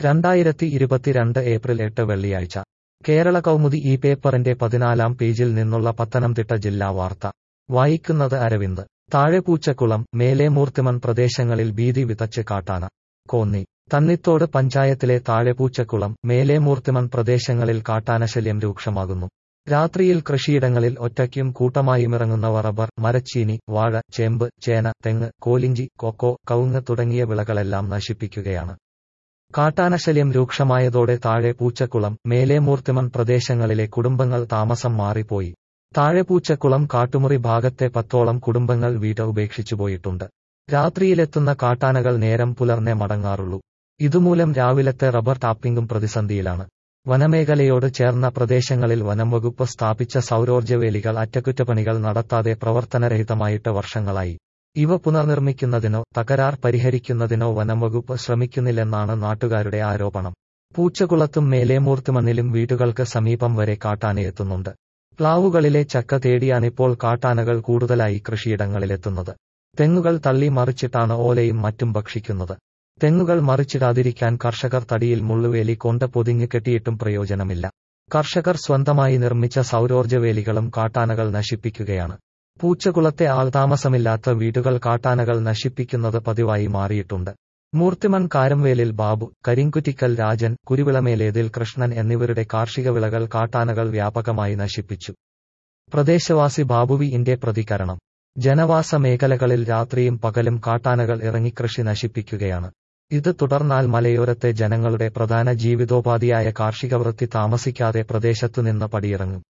രണ്ടായിരത്തി ഇരുപത്തിരണ്ട് ഏപ്രിൽ എട്ട് വെള്ളിയാഴ്ച കേരള കൗമുദി ഈ പേപ്പറിന്റെ പതിനാലാം പേജിൽ നിന്നുള്ള പത്തനംതിട്ട ജില്ലാ വാർത്ത വായിക്കുന്നത് അരവിന്ദ് താഴെപൂച്ചക്കുളം മേലെ മൂർത്തിമൺ പ്രദേശങ്ങളിൽ ഭീതി വിതച്ച് കാട്ടാന കോന്നി തന്നിത്തോട് പഞ്ചായത്തിലെ താഴെപൂച്ചക്കുളം മേലെ മൂർത്തിമൺ പ്രദേശങ്ങളിൽ കാട്ടാനശല്യം രൂക്ഷമാകുന്നു രാത്രിയിൽ കൃഷിയിടങ്ങളിൽ ഒറ്റയ്ക്കും കൂട്ടമായുമിറങ്ങുന്നവ റബ്ബർ മരച്ചീനി വാഴ ചേമ്പ് ചേന തെങ്ങ് കോലിഞ്ചി കൊക്കോ കവുങ്ങ് തുടങ്ങിയ വിളകളെല്ലാം നശിപ്പിക്കുകയാണ് കാട്ടാനശല്യം രൂക്ഷമായതോടെ താഴെ പൂച്ചക്കുളം മേലെ മൂർത്തിമൺ പ്രദേശങ്ങളിലെ കുടുംബങ്ങൾ താമസം മാറിപ്പോയി താഴെ പൂച്ചക്കുളം കാട്ടുമുറി ഭാഗത്തെ പത്തോളം കുടുംബങ്ങൾ വീട് ഉപേക്ഷിച്ചുപോയിട്ടുണ്ട് രാത്രിയിലെത്തുന്ന കാട്ടാനകൾ നേരം പുലർന്നെ മടങ്ങാറുള്ളൂ ഇതുമൂലം രാവിലത്തെ റബ്ബർ ടാപ്പിംഗും പ്രതിസന്ധിയിലാണ് വനമേഖലയോട് ചേർന്ന പ്രദേശങ്ങളിൽ വനംവകുപ്പ് സ്ഥാപിച്ച സൗരോർജ്ജവേലികൾ അറ്റകുറ്റപ്പണികൾ നടത്താതെ പ്രവർത്തനരഹിതമായിട്ട് വർഷങ്ങളായി ഇവ പുനർനിർമ്മിക്കുന്നതിനോ തകരാർ പരിഹരിക്കുന്നതിനോ വനംവകുപ്പ് ശ്രമിക്കുന്നില്ലെന്നാണ് നാട്ടുകാരുടെ ആരോപണം പൂച്ചകുളത്തും മേലേമൂർത്തിമണ്ണിലും വീടുകൾക്ക് സമീപം വരെ കാട്ടാനയെത്തുന്നുണ്ട് പ്ലാവുകളിലെ ചക്ക തേടിയാണിപ്പോൾ കാട്ടാനകൾ കൂടുതലായി കൃഷിയിടങ്ങളിലെത്തുന്നത് തെങ്ങുകൾ തള്ളി മറിച്ചിട്ടാണ് ഓലയും മറ്റും ഭക്ഷിക്കുന്നത് തെങ്ങുകൾ മറിച്ചിടാതിരിക്കാൻ കർഷകർ തടിയിൽ മുള്ളുവേലി കൊണ്ട് പൊതിഞ്ഞു കെട്ടിയിട്ടും പ്രയോജനമില്ല കർഷകർ സ്വന്തമായി നിർമ്മിച്ച സൗരോർജ്ജവേലികളും കാട്ടാനകൾ നശിപ്പിക്കുകയാണ് പൂച്ചകുളത്തെ ആൾതാമസമില്ലാത്ത വീടുകൾ കാട്ടാനകൾ നശിപ്പിക്കുന്നത് പതിവായി മാറിയിട്ടുണ്ട് മൂർത്തിമൺ കാരംവേലിൽ ബാബു കരിങ്കുറ്റിക്കൽ രാജൻ കുരുവിളമേലേതിൽ കൃഷ്ണൻ എന്നിവരുടെ കാർഷിക വിളകൾ കാട്ടാനകൾ വ്യാപകമായി നശിപ്പിച്ചു പ്രദേശവാസി ബാബുവിന്റെ പ്രതികരണം ജനവാസ മേഖലകളിൽ രാത്രിയും പകലും കാട്ടാനകൾ ഇറങ്ങി കൃഷി നശിപ്പിക്കുകയാണ് ഇത് തുടർന്നാൽ മലയോരത്തെ ജനങ്ങളുടെ പ്രധാന ജീവിതോപാധിയായ കാർഷിക വൃത്തി താമസിക്കാതെ പ്രദേശത്തുനിന്ന് പടിയിറങ്ങും